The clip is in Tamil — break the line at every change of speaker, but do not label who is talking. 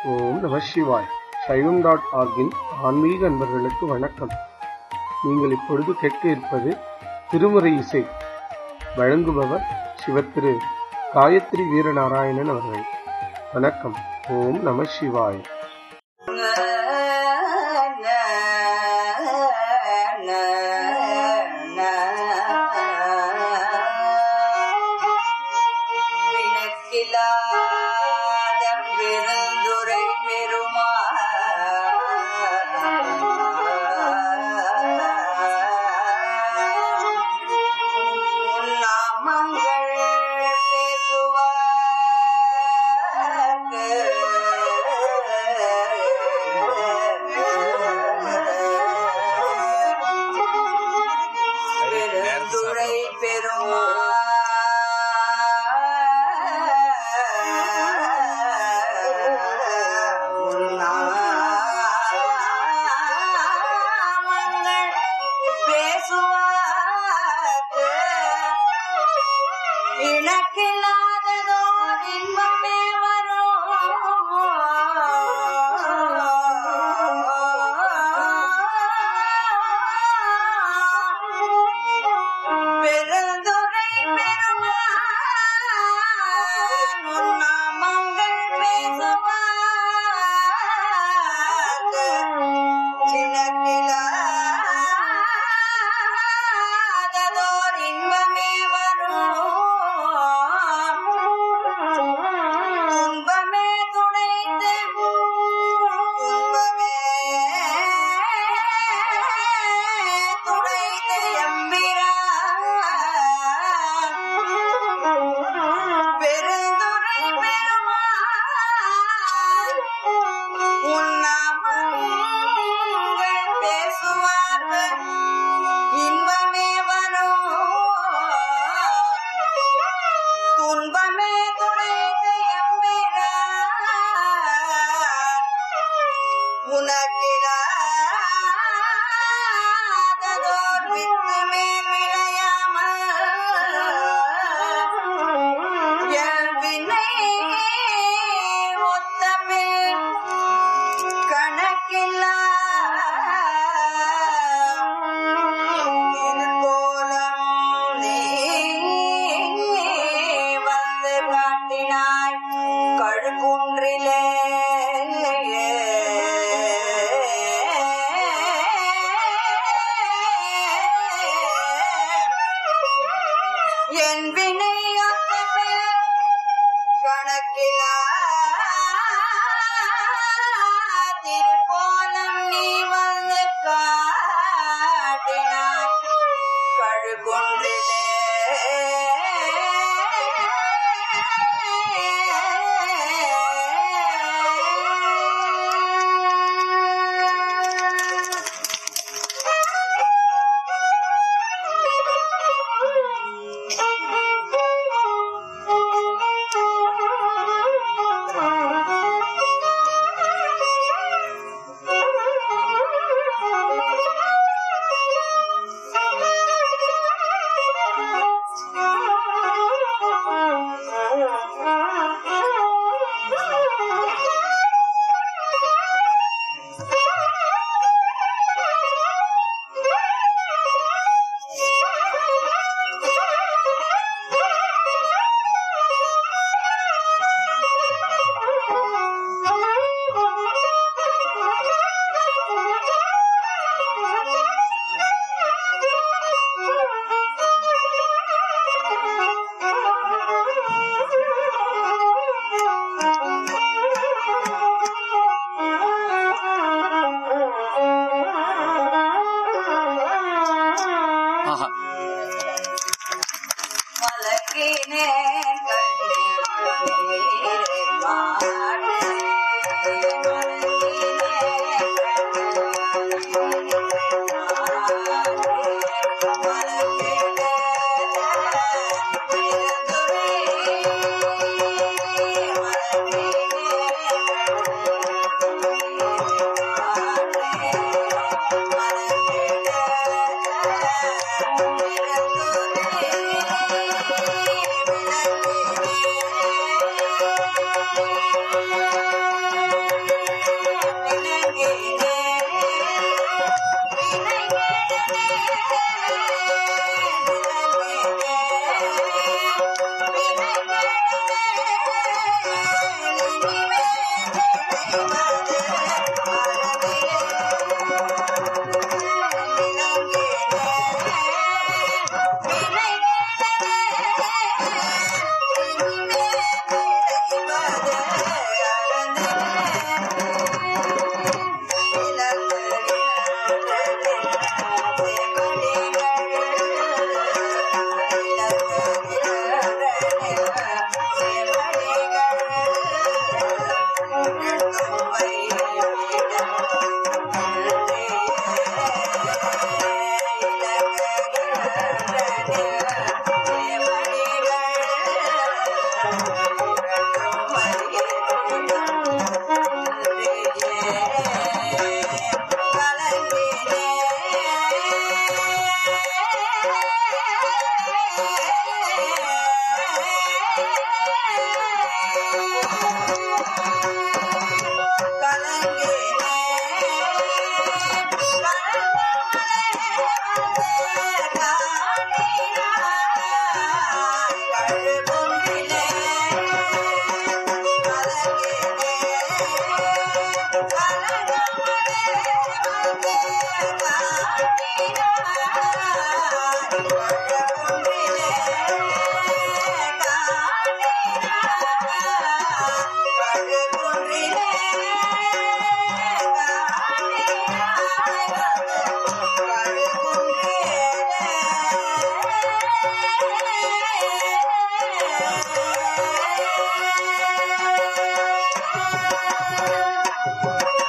ஓம் நம சிவாய் சைவம் டாட் ஆர்கின் ஆன்மீக அன்பர்களுக்கு வணக்கம் நீங்கள் இப்பொழுது கேட்க இருப்பது திருமுறை இசை வழங்குபவர் சிவத்திரு காயத்ரி வீரநாராயணன் அவர்கள் வணக்கம் ஓம் நம சிவாய்
விளக்கிலாத பெருந்துரை பெருமாள் நாமங்கள் பேசுவார் பெருந்துரை பெருமாள் பேசுவார்க்கு இணக்கில்லாததோ இன்பமே வரும் பெருந்துரை பெருமாள் உன் நாமங்கள் பேசுவார்க்கு சினக்கிலாததோர் இன்பமே வரும் துன்பமே துடைத்து துன்பமே துடைத்து எம்பிரான் பெருந்துரை பெருமாள் உன்னாமங்கள் பேசுவார்கள் இன்பமே வரும் துன்பமே துடைத்து எம்பிரான் உனக்கிடாததோர் வித்து மேல் விளையாமல் எல்வினை ஒத்த பின் கணக்கில்லா திருக்கோலம் நீ வந்து காட்டினாய் கழுகுன்றிலே Thank you.